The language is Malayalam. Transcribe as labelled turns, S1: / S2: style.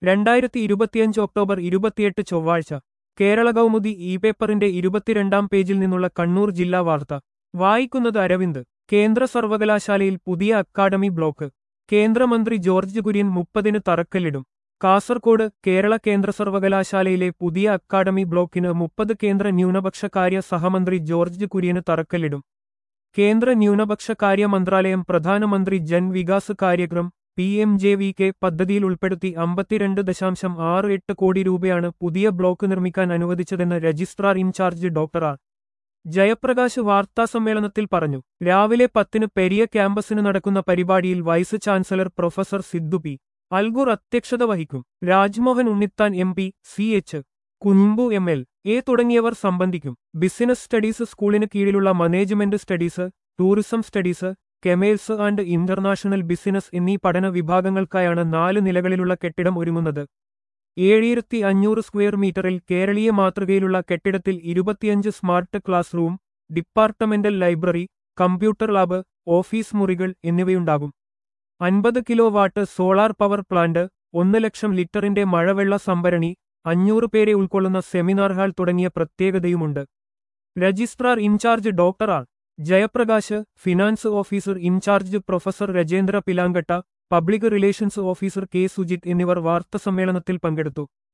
S1: രണ്ടായിരത്തി ഇരുപത്തിയഞ്ച് ഒക്ടോബർ ഇരുപത്തിയെട്ട് ചൊവ്വാഴ്ച കേരള കൗമുദി ഇ പേപ്പറിന്റെ ഇരുപത്തിരണ്ടാം പേജിൽ നിന്നുള്ള കണ്ണൂർ ജില്ലാ വാർത്ത വായിക്കുന്നത് അരവിന്ദ് കേന്ദ്ര സർവകലാശാലയിൽ പുതിയ അക്കാഡമി ബ്ലോക്ക് കേന്ദ്രമന്ത്രി ജോർജ് കുര്യൻ മുപ്പതിന് തറക്കല്ലിടും കാസർകോട് കേരള കേന്ദ്ര സർവകലാശാലയിലെ പുതിയ അക്കാഡമി ബ്ലോക്കിന് മുപ്പത് കേന്ദ്ര ന്യൂനപക്ഷ കാര്യ സഹമന്ത്രി ജോർജ് കുര്യന് തറക്കല്ലിടും കേന്ദ്ര ന്യൂനപക്ഷ കാര്യ മന്ത്രാലയം പ്രധാനമന്ത്രി Jan Vikas Karyakram P M J V K പദ്ധതിയിൽ ഉൾപ്പെടുത്തി അമ്പത്തിരണ്ട് ദശാംശം ആറ് എട്ട് കോടി രൂപയാണ് പുതിയ ബ്ലോക്ക് നിർമ്മിക്കാൻ അനുവദിച്ചതെന്ന് registrar in charge doctor R Jayaprakash വാർത്താസമ്മേളനത്തിൽ പറഞ്ഞു രാവിലെ പത്തിന് പെരിയ ക്യാമ്പസിന് നടക്കുന്ന പരിപാടിയിൽ vice chancellor professor Siddu P Algur അധ്യക്ഷത വഹിക്കും Rajmohan Unnithan M P C H Kunhambu M L A തുടങ്ങിയവർ സംബന്ധിക്കും ബിസിനസ് സ്റ്റഡീസ് സ്കൂളിന് കീഴിലുള്ള management studies tourism studies commerce and international business എന്നീ പഠന വിഭാഗങ്ങൾക്കായാണ് നാല് നിലകളിലുള്ള കെട്ടിടം ഒരുങ്ങുന്നത് ഏഴായിരത്തി അഞ്ഞൂറ് സ്ക്വയർ മീറ്ററിൽ കേരളീയ മാതൃകയിലുള്ള കെട്ടിടത്തിൽ ഇരുപത്തിയഞ്ച് smart class room departmental library computer lab office മുറികൾ എന്നിവയുണ്ടാകും അൻപത് kilo watt solar power plant ഒന്ന് ലക്ഷം ലിറ്ററിന്റെ മഴവെള്ള സംഭരണി അഞ്ഞൂറ് പേരെ ഉൾക്കൊള്ളുന്ന സെമിനാർ ഹാൾ തുടങ്ങിയ പ്രത്യേകതയുമുണ്ട് registrar in charge doctor R Jayaprakash finance officer in charge professor Rajendra Pilankatta public relations officer K Sujith എന്നിവർ വാർത്താസമ്മേളനത്തിൽ പങ്കെടുത്തു